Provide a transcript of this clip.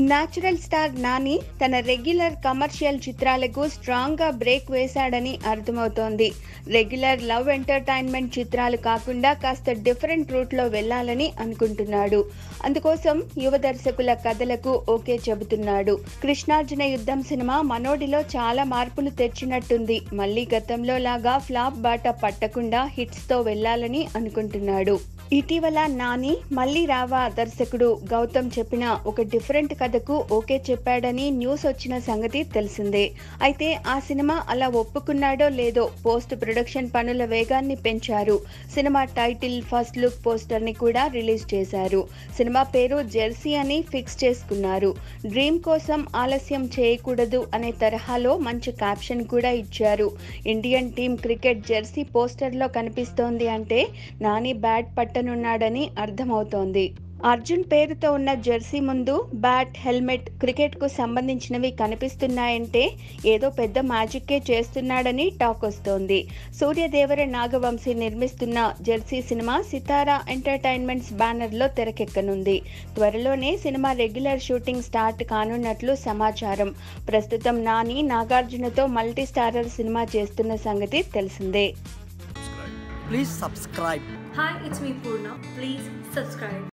Natural star Nani తన regular commercial చిత్రాలకు strong గా బ్రేక్ వేశాడని అర్థమవుతోంది రెగ్యులర్ లవ్ ఎంటర్టైన్మెంట్ చిత్రాలు కాకుండా కాస్త డిఫరెంట్ రూట్ లో వెళ్లాలని అనుకుంటున్నాడు అందుకోసం యువ దర్శకుల కథలకు ఓకే చెబుతున్నాడు కృష్ణార్జున యుద్ధం సినిమా మనోడిలో చాలా మార్పులు తెచ్చినట్టుంది మళ్ళీ గతంలో లాగా ఫ్లాప్ బాట పట్టకుండా హిట్స్ తో వెళ్లాలని అనుకుంటున్నాడు ఇటీవల నాని మళ్ళీ రావా దర్శకుడు గౌతమ్ చెప్పిన ఒక డిఫరెంట్ కథకు ఓకే చెప్పాడని న్యూస్ వచ్చిన సంగతి తెలిసిందే అయితే ఆ సినిమా అలా ఒప్పుకున్నాడో లేదో పోస్ట్ ప్రొడక్షన్ పనుల వేగాన్ని పెంచారు సినిమా టైటిల్ ఫస్ట్ లుక్ పోస్టర్ ని కూడా రిలీజ్ చేశారు సినిమా పేరు జెర్సీ అని ఫిక్స్ చేసుకున్నారు డ్రీమ్ కోసం ఆలస్యం చేయకూడదు అనే తరహాలో మంచి క్యాప్షన్ కూడా ఇచ్చారు ఇండియన్ టీం క్రికెట్ జెర్సీ పోస్టర్లో కనిపిస్తోంది అంటే నాని బ్యాట్ పట్టనున్నాడని అర్థమవుతోంది అర్జున్ పేరుతో ఉన్న జెర్సీ ముందు బ్యాట్ హెల్మెట్ క్రికెట్ కు సంబంధించినవి కనిపిస్తున్నాయంటే ఏదో పెద్ద మ్యాజిక్కే చేస్తున్నాడని టాక్ వస్తోంది సూర్యదేవర నాగవంశీ నిర్మిస్తున్న జెర్సీ సినిమా సితారా ఎంటర్టైన్మెంట్స్ బ్యానర్ లో తెరకెక్కనుంది త్వరలోనే సినిమా రెగ్యులర్ షూటింగ్ స్టార్ట్ కానున్నట్లు సమాచారం ప్రస్తుతం నాని నాగార్జునతో మల్టీ స్టారర్ సినిమా చేస్తున్న సంగతి తెలిసిందే Please subscribe. Hi, it's me Purna. Please subscribe.